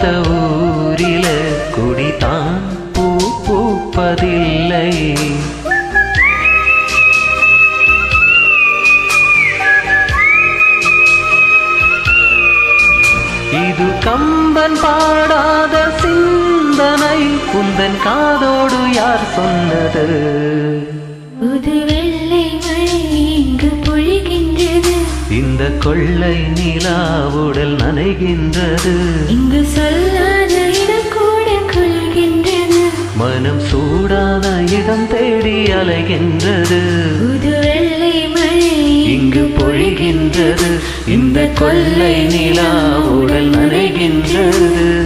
பூக்காத ஊரில குடிதான் பூ பூப்பதில்லை இது கம்பன் பாடாத சிந்தனை குந்தன் காதோடு யார் சொன்னது புது வெள்ளை மழை இங்கு பொழிகின்றது இந்த கொள்ளை நிலாவுடல் நனைகின்றது இங்கு சொல்லாத இடம் கூட கொள்கின்றது மனம் சூடாத இடம் தேடி அலைகின்றது புது வெள்ளை மழை இங்கு பொழிகின்றது இந்த கொள்ளை நிலாவுடல் நனைகின்றது